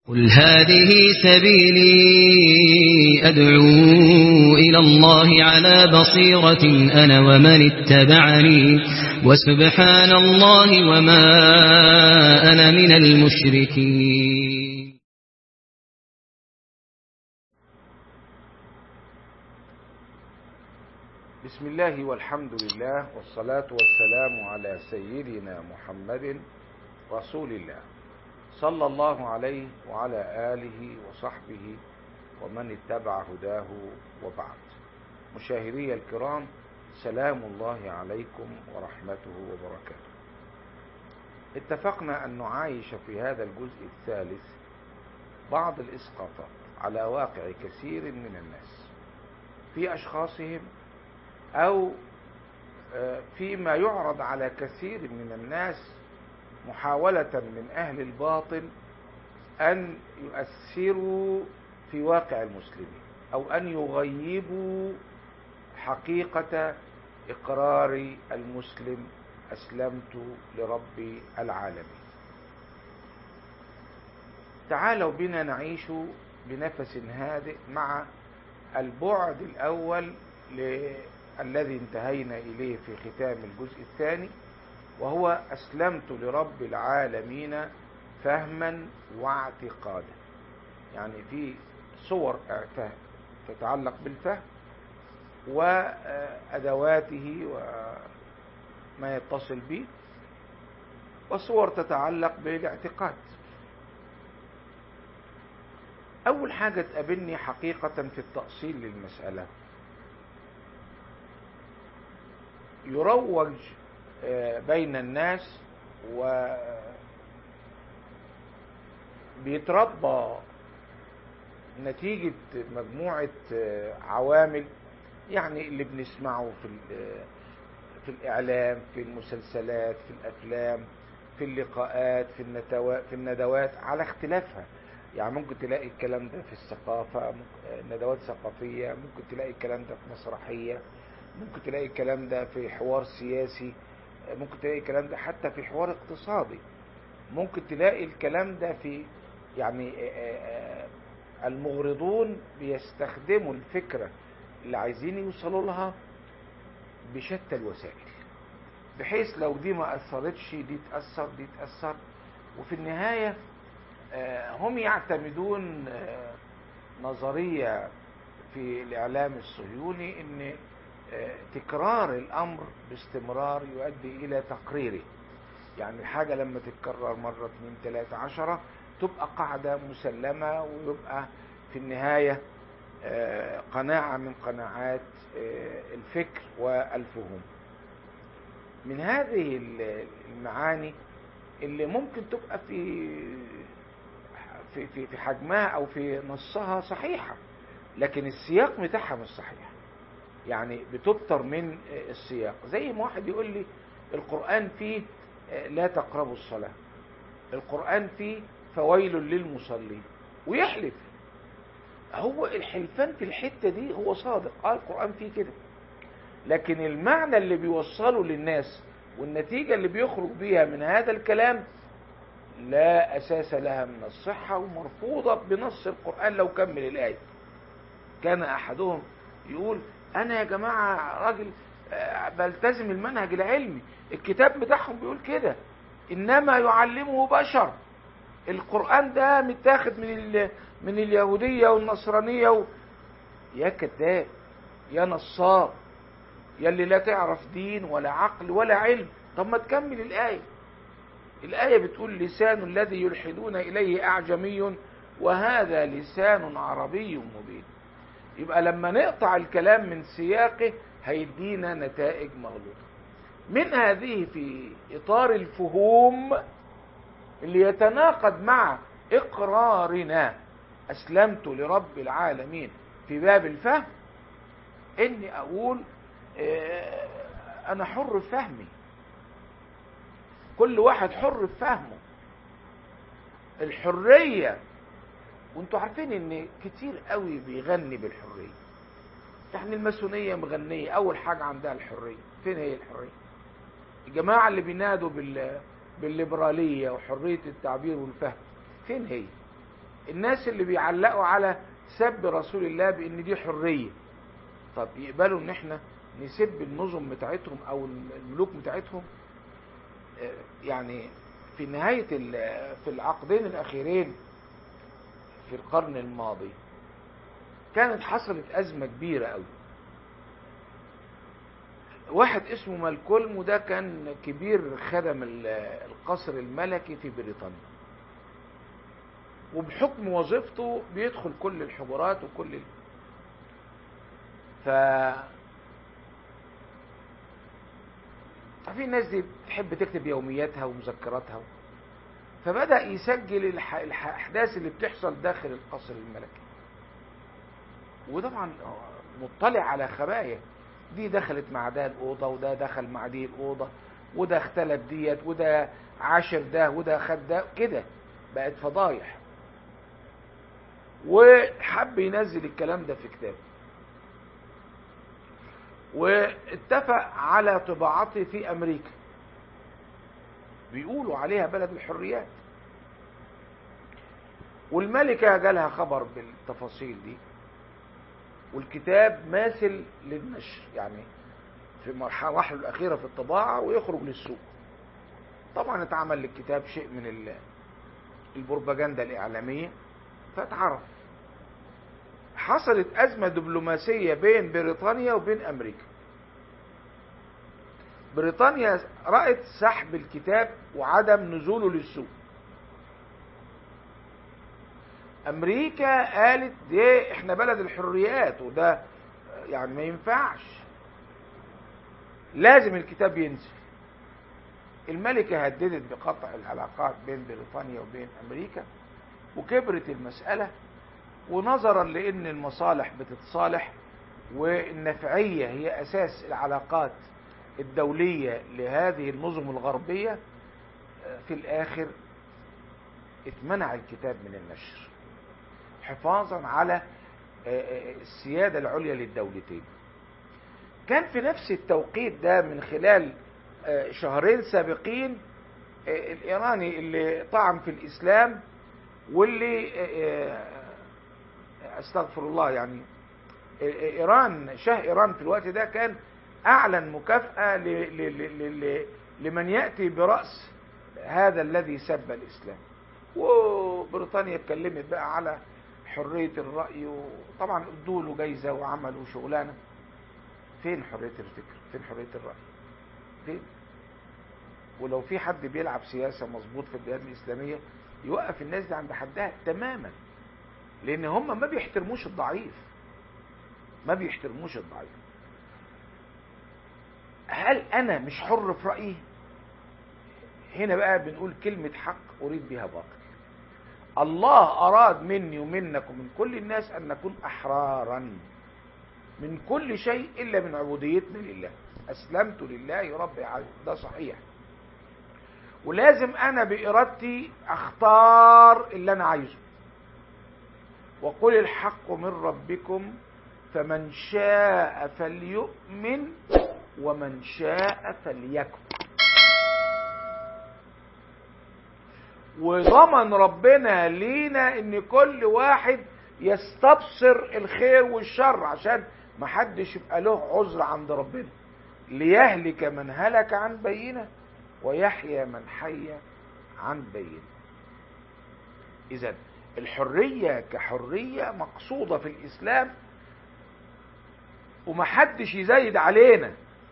قل هذه سبيلي أدعو إلى الله على بصيرة أنا ومن اتبعني وسبحان الله وما أنا من المشركين بسم الله والحمد لله والصلاة والسلام على سيدنا محمد رسول الله صلى الله عليه وعلى آله وصحبه ومن اتبع هداه وبعد مشاهدي الكرام سلام الله عليكم ورحمته وبركاته اتفقنا أن نعايش في هذا الجزء الثالث بعض الإسقاطات على واقع كثير من الناس في أشخاصهم أو فيما يعرض على كثير من الناس محاولة من أهل الباطل أن يؤثروا في واقع المسلمين أو أن يغيبوا حقيقة إقرار المسلم أسلمت لرب العالمين تعالوا بنا نعيش بنفس هادئ مع البعد الأول الذي انتهينا إليه في ختام الجزء الثاني وهو أسلمت لرب العالمين فهما واعتقادا يعني في صور تتعلق بالفهم وأدواته وما يتصل به وصور تتعلق بالاعتقاد أول حاجة تقابلني حقيقة في التأصيل للمسألة يروج بين الناس و بيتربى نتيجة مجموعة عوامل يعني اللي بنسمعه في في الإعلام في المسلسلات في الأفلام في اللقاءات في الندوات في الندوات على اختلافها يعني ممكن تلاقي الكلام ده في الثقافة ندوات ثقافية ممكن تلاقي الكلام ده في مسرحية ممكن تلاقي الكلام ده في حوار سياسي ممكن تلاقي الكلام ده حتى في حوار اقتصادي ممكن تلاقي الكلام ده في يعني المغرضون بيستخدموا الفكرة اللي عايزين يوصلوا لها بشتى الوسائل بحيث لو دي ما أثرتش دي تأثر دي تأثر وفي النهاية هم يعتمدون نظرية في الإعلام الصهيوني إن تكرار الأمر باستمرار يؤدي إلى تقريره يعني الحاجة لما تتكرر مرة اثنين ثلاثة عشرة تبقى قاعدة مسلمة ويبقى في النهاية قناعة من قناعات الفكر والفهوم من هذه المعاني اللي ممكن تبقى في في في في حجمها او في نصها صحيحه لكن السياق بتاعها مش صحيح يعني بتبتر من السياق زي ما واحد يقول لي القرآن فيه لا تقربوا الصلاة القرآن فيه فويل للمصلين ويحلف هو الحلفان في الحتة دي هو صادق اه القرآن فيه كده لكن المعنى اللي بيوصله للناس والنتيجة اللي بيخرج بيها من هذا الكلام لا أساس لها من الصحة ومرفوضة بنص القرآن لو كمل الآية كان أحدهم يقول انا يا جماعة راجل بلتزم المنهج العلمي الكتاب بتاعهم بيقول كده انما يعلمه بشر القرآن ده متاخد من ال... من اليهودية والنصرانية و... يا كذاب يا نصاب يا اللي لا تعرف دين ولا عقل ولا علم طب ما تكمل الآية الآية بتقول لسان الذي يلحدون إليه أعجمي وهذا لسان عربي مبين يبقى لما نقطع الكلام من سياقه هيدينا نتائج مغلوطة من هذه في إطار الفهوم اللي يتناقض مع إقرارنا أسلمت لرب العالمين في باب الفهم إني أقول أنا حر في فهمي كل واحد حر في فهمه الحرية وانتوا عارفين ان كتير قوي بيغني بالحرية يعني الماسونية مغنية اول حاجة عندها الحرية فين هي الحرية الجماعة اللي بينادوا بال بالليبرالية وحرية التعبير والفهم فين هي الناس اللي بيعلقوا على سب رسول الله بان دي حريه طب يقبلوا ان احنا نسب النظم بتاعتهم او الملوك بتاعتهم آه، يعني في نهاية ال- في العقدين الأخيرين في القرن الماضي كانت حصلت أزمة كبيرة أوي واحد اسمه مالكولم وده كان كبير خدم ال- القصر الملكي في بريطانيا وبحكم وظيفته بيدخل كل الحجرات وكل ال... ف في الناس دي بتحب تكتب يومياتها ومذكراتها فبدأ يسجل الح- الأحداث اللي بتحصل داخل القصر الملكي وطبعا مطلع على خبايا دي دخلت مع ده الأوضة وده دخل مع دي الأوضة وده اختلف ديت وده عاشر ده وده خد ده كده بقت فضايح وحب ينزل الكلام ده في كتاب واتفق على طباعته في امريكا بيقولوا عليها بلد الحريات والملكة جالها خبر بالتفاصيل دي والكتاب ماثل للنشر يعني في المرحلة الأخيرة في الطباعة ويخرج للسوق طبعا اتعمل للكتاب شيء من ال- البروباجندا الإعلامية فاتعرف حصلت أزمة دبلوماسية بين بريطانيا وبين أمريكا بريطانيا رأت سحب الكتاب وعدم نزوله للسوق أمريكا قالت دي احنا بلد الحريات وده يعني ما ينفعش لازم الكتاب ينزل الملكة هددت بقطع العلاقات بين بريطانيا وبين أمريكا وكبرت المسألة ونظرا لأن المصالح بتتصالح والنفعية هي أساس العلاقات الدولية لهذه النظم الغربية في الآخر اتمنع الكتاب من النشر حفاظا على السيادة العليا للدولتين كان في نفس التوقيت ده من خلال شهرين سابقين الإيراني اللي طعن في الإسلام واللي استغفر الله يعني ايران شاه ايران في الوقت ده كان اعلن مكافأة ل- ل- ل- ل- لمن يأتي برأس هذا الذي سب الاسلام وبريطانيا اتكلمت بقى على حرية الرأي وطبعا ادوا له جايزة وعملوا شغلانة فين حرية الفكر فين حرية الرأي فين ولو في حد بيلعب سياسة مظبوط في البلاد الإسلامية يوقف الناس دي عند حدها تماما لان هم ما بيحترموش الضعيف ما بيحترموش الضعيف هل انا مش حر في رايي هنا بقى بنقول كلمة حق اريد بها باطل الله اراد مني ومنك ومن كل الناس ان نكون احرارا من كل شيء الا من عبوديتنا لله اسلمت لله رب العالمين ده صحيح ولازم انا بارادتي اختار اللي انا عايزه وقل الحق من ربكم فمن شاء فليؤمن ومن شاء فليكفر وضمن ربنا لينا ان كل واحد يستبصر الخير والشر عشان محدش يبقى له عذر عند ربنا ليهلك من هلك عن بينه ويحيى من حي عن بينه اذا الحرية كحرية مقصودة في الإسلام ومحدش يزايد علينا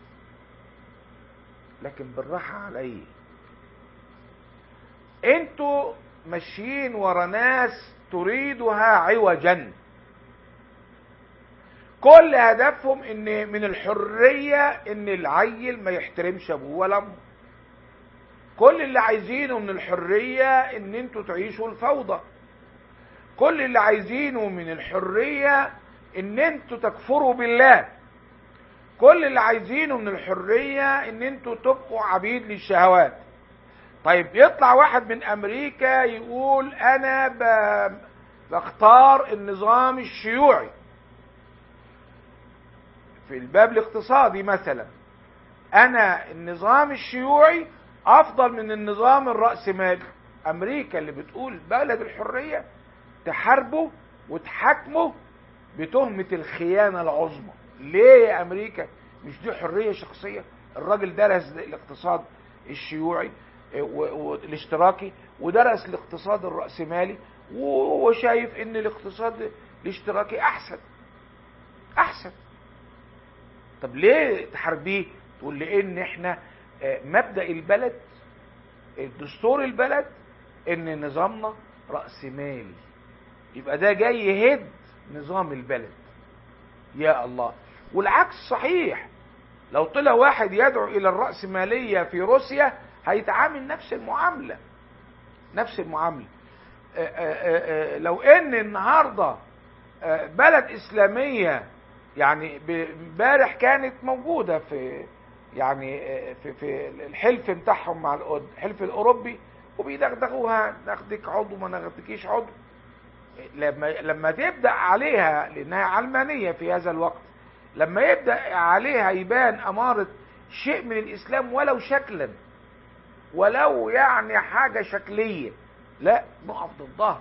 لكن بالراحة علي انتوا ماشيين ورا ناس تريدها عوجا كل هدفهم ان من الحرية ان العيل ما يحترمش ابوه ولا امه كل اللي عايزينه من الحرية ان انتوا تعيشوا الفوضى كل اللي عايزينه من الحرية ان انتوا تكفروا بالله كل اللي عايزينه من الحرية ان انتوا تبقوا عبيد للشهوات طيب يطلع واحد من امريكا يقول انا ب... بختار النظام الشيوعي في الباب الاقتصادي مثلا انا النظام الشيوعي افضل من النظام الرأسمالي امريكا اللي بتقول بلد الحرية تحاربه وتحاكمه بتهمة الخيانة العظمى ليه يا أمريكا مش دي حرية شخصية الراجل درس الاقتصاد الشيوعي والاشتراكي ودرس الاقتصاد الرأسمالي وهو شايف ان الاقتصاد الاشتراكي احسن احسن طب ليه تحاربيه تقول لان احنا مبدأ البلد دستور البلد ان نظامنا رأسمالي يبقى ده جاي يهد نظام البلد يا الله والعكس صحيح لو طلع واحد يدعو الى الرأسمالية في روسيا هيتعامل نفس المعاملة نفس المعاملة لو ان النهاردة بلد اسلامية يعني امبارح كانت موجودة في يعني في في الحلف بتاعهم مع الحلف الاوروبي وبيدغدغوها ناخدك عضو ما ناخدكيش عضو لما لما تبدا عليها لانها علمانيه في هذا الوقت لما يبدا عليها يبان اماره شيء من الاسلام ولو شكلا ولو يعني حاجه شكليه لا نقف ضدها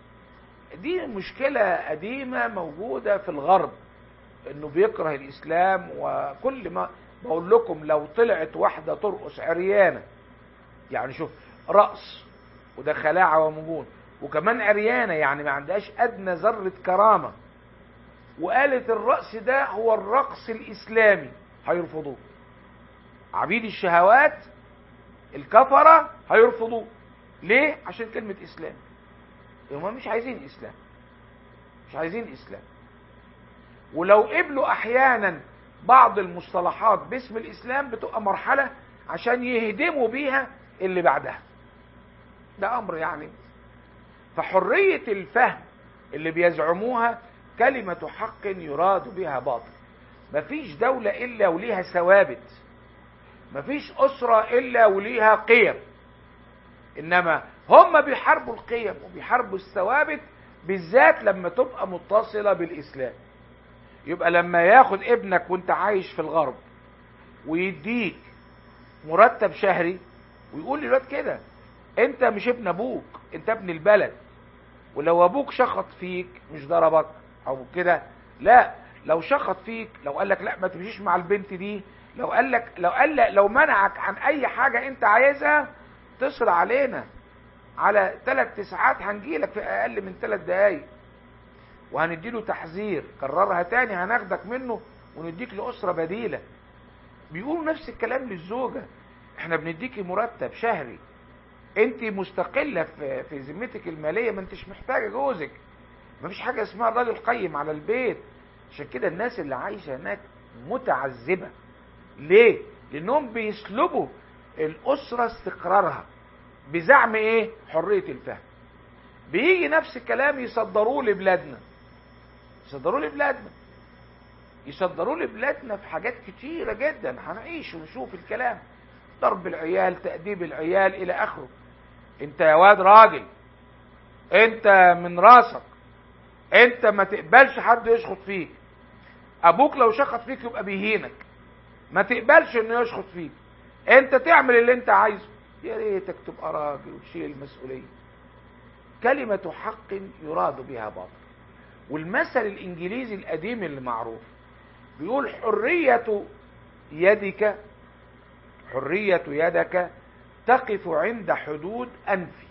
دي مشكله قديمه موجوده في الغرب انه بيكره الاسلام وكل ما بقول لكم لو طلعت واحده ترقص عريانه يعني شوف رقص وده خلاعه ومجون وكمان عريانه يعني ما عندهاش ادنى ذره كرامه وقالت الرقص ده هو الرقص الاسلامي هيرفضوه عبيد الشهوات الكفره هيرفضوه ليه عشان كلمه اسلام هم مش عايزين اسلام مش عايزين اسلام ولو قبلوا احيانا بعض المصطلحات باسم الاسلام بتبقى مرحله عشان يهدموا بيها اللي بعدها ده امر يعني فحريه الفهم اللي بيزعموها كلمه حق يراد بها باطل مفيش دوله الا وليها ثوابت مفيش اسره الا وليها قيم انما هم بيحاربوا القيم وبيحاربوا الثوابت بالذات لما تبقى متصله بالاسلام يبقى لما ياخد ابنك وانت عايش في الغرب ويديك مرتب شهري ويقول للواد كده انت مش ابن ابوك انت ابن البلد ولو ابوك شخط فيك مش ضربك او كده لا لو شخط فيك لو قال لك لا ما تمشيش مع البنت دي لو قال لك لو قال لك لو منعك عن اي حاجه انت عايزها اتصل علينا على ثلاث ساعات هنجيلك في اقل من ثلاث دقايق وهنديله تحذير كررها تاني هناخدك منه ونديك لأسرة بديلة بيقولوا نفس الكلام للزوجة احنا بنديكي مرتب شهري انت مستقلة في, في ذمتك المالية ما انتش محتاجة جوزك ما فيش حاجة اسمها الراجل قيم على البيت عشان كده الناس اللي عايشة هناك متعذبة ليه لانهم بيسلبوا الاسرة استقرارها بزعم ايه حرية الفهم بيجي نفس الكلام يصدروه لبلادنا يصدروه لبلادنا يصدروه لبلادنا في حاجات كتيرة جدا هنعيش ونشوف الكلام ضرب العيال تأديب العيال إلى آخره أنت يا واد راجل أنت من راسك أنت ما تقبلش حد يشخط فيك أبوك لو شخط فيك يبقى بيهينك ما تقبلش إنه يشخط فيك أنت تعمل اللي أنت عايزه يا ريتك تبقى راجل وتشيل المسؤولية كلمة حق يراد بها باطل والمثل الإنجليزي القديم اللي معروف بيقول حرية يدك حرية يدك تقف عند حدود أنفي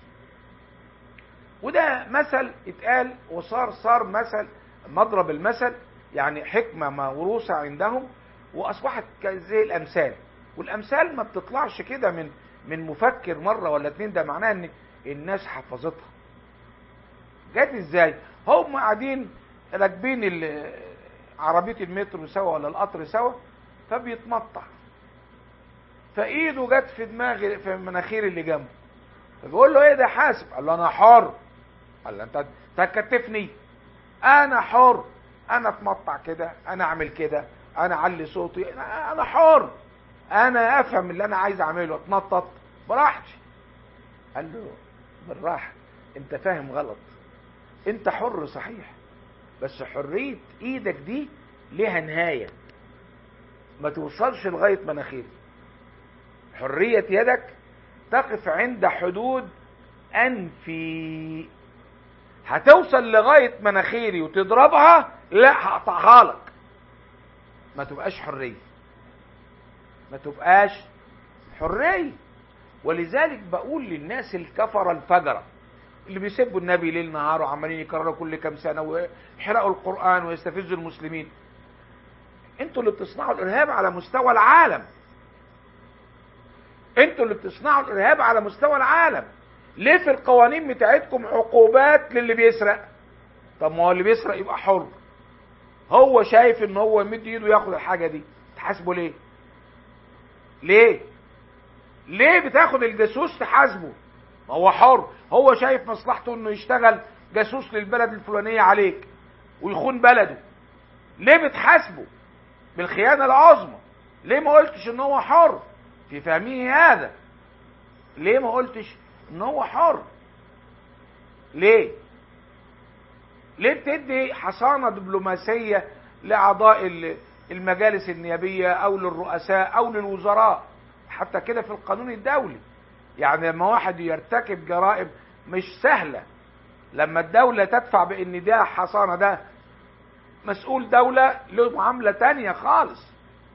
وده مثل اتقال وصار صار مثل مضرب المثل يعني حكمة موروثة عندهم وأصبحت زي الأمثال والأمثال ما بتطلعش كده من من مفكر مرة ولا اتنين ده معناه ان الناس حفظتها جت ازاي هم قاعدين راكبين عربية المترو سوا ولا القطر سوا فبيتمطع فايده جت في دماغ في مناخير اللي جنبه فبيقول له ايه ده حاسب قال له انا حر قال له انت تكتفني انا حر انا اتمطع كده انا اعمل كده انا اعلي صوتي انا حر انا افهم اللي انا عايز اعمله اتنطط براحتي قال له بالراحه انت فاهم غلط انت حر صحيح بس حريه ايدك دي ليها نهايه ما توصلش لغايه مناخيري حريه يدك تقف عند حدود انفي هتوصل لغاية مناخيري وتضربها لا هقطعها لك ما تبقاش حرية ما تبقاش حرية ولذلك بقول للناس الكفرة الفجرة اللي بيسبوا النبي ليل نهار وعمالين يكرروا كل كام سنة ويحرقوا القرآن ويستفزوا المسلمين انتوا اللي بتصنعوا الارهاب على مستوى العالم انتوا اللي بتصنعوا الارهاب على مستوى العالم ليه في القوانين بتاعتكم عقوبات للي بيسرق طب ما هو اللي بيسرق يبقى حر هو شايف ان هو يمد ايده ياخد الحاجه دي تحاسبه ليه ليه ليه بتاخد الجاسوس تحاسبه ما هو حر هو شايف مصلحته انه يشتغل جاسوس للبلد الفلانيه عليك ويخون بلده ليه بتحاسبه بالخيانه العظمى ليه ما قلتش ان هو حر في فهمه هذا ليه ما قلتش ان هو حر ليه ليه بتدي حصانة دبلوماسية لأعضاء المجالس النيابية أو للرؤساء أو للوزراء حتى كده في القانون الدولي يعني لما واحد يرتكب جرائم مش سهلة لما الدولة تدفع بأن ده حصانة ده مسؤول دولة له معاملة تانية خالص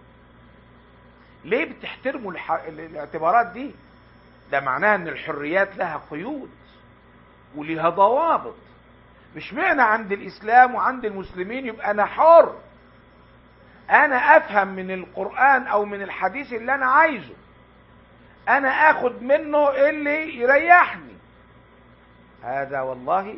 ليه بتحترموا الح... الاعتبارات دي ده معناه ان الحريات لها قيود وليها ضوابط مش معنى عند الاسلام وعند المسلمين يبقى انا حر انا افهم من القرآن او من الحديث اللي انا عايزه انا اخد منه اللي يريحني هذا والله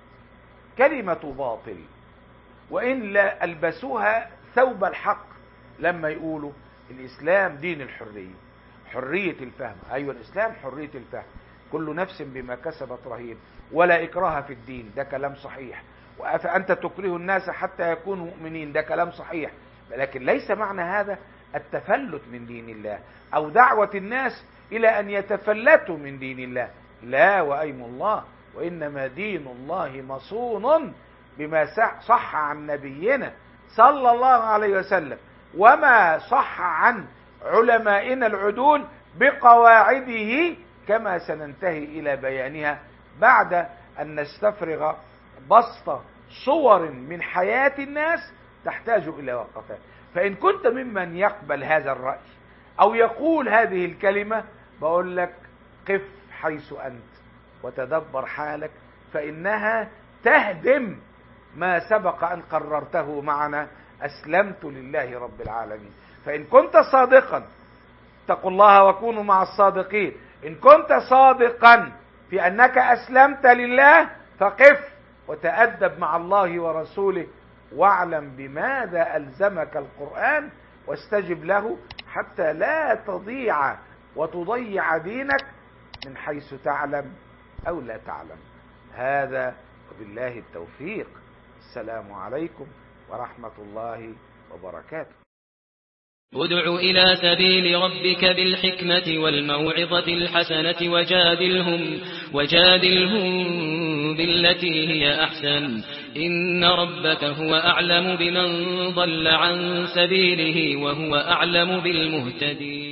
كلمة باطل وان لا البسوها ثوب الحق لما يقولوا الاسلام دين الحرية حرية الفهم ايوه الاسلام حرية الفهم كل نفس بما كسبت رهين ولا اكراه في الدين ده كلام صحيح وأنت تكره الناس حتى يكونوا مؤمنين ده كلام صحيح لكن ليس معنى هذا التفلت من دين الله او دعوة الناس الى ان يتفلتوا من دين الله لا وايم الله وانما دين الله مصون بما صح عن نبينا صلى الله عليه وسلم وما صح عن علمائنا العدول بقواعده كما سننتهي الى بيانها بعد ان نستفرغ بسط صور من حياة الناس تحتاج الى وقفات فان كنت ممن يقبل هذا الرأي او يقول هذه الكلمة بقول لك قف حيث انت وتدبر حالك فانها تهدم ما سبق ان قررته معنا اسلمت لله رب العالمين فان كنت صادقا اتقوا الله وكونوا مع الصادقين ان كنت صادقا في انك اسلمت لله فقف وتأدب مع الله ورسوله واعلم بماذا ألزمك القرآن واستجب له حتى لا تضيع وتضيع دينك من حيث تعلم أو لا تعلم هذا وبالله التوفيق السلام عليكم ورحمة الله وبركاته ادع إلى سبيل ربك بالحكمة والموعظة الحسنة وجادلهم, وجادلهم بالتي هي أحسن إن ربك هو أعلم بمن ضل عن سبيله وهو أعلم بالمهتدين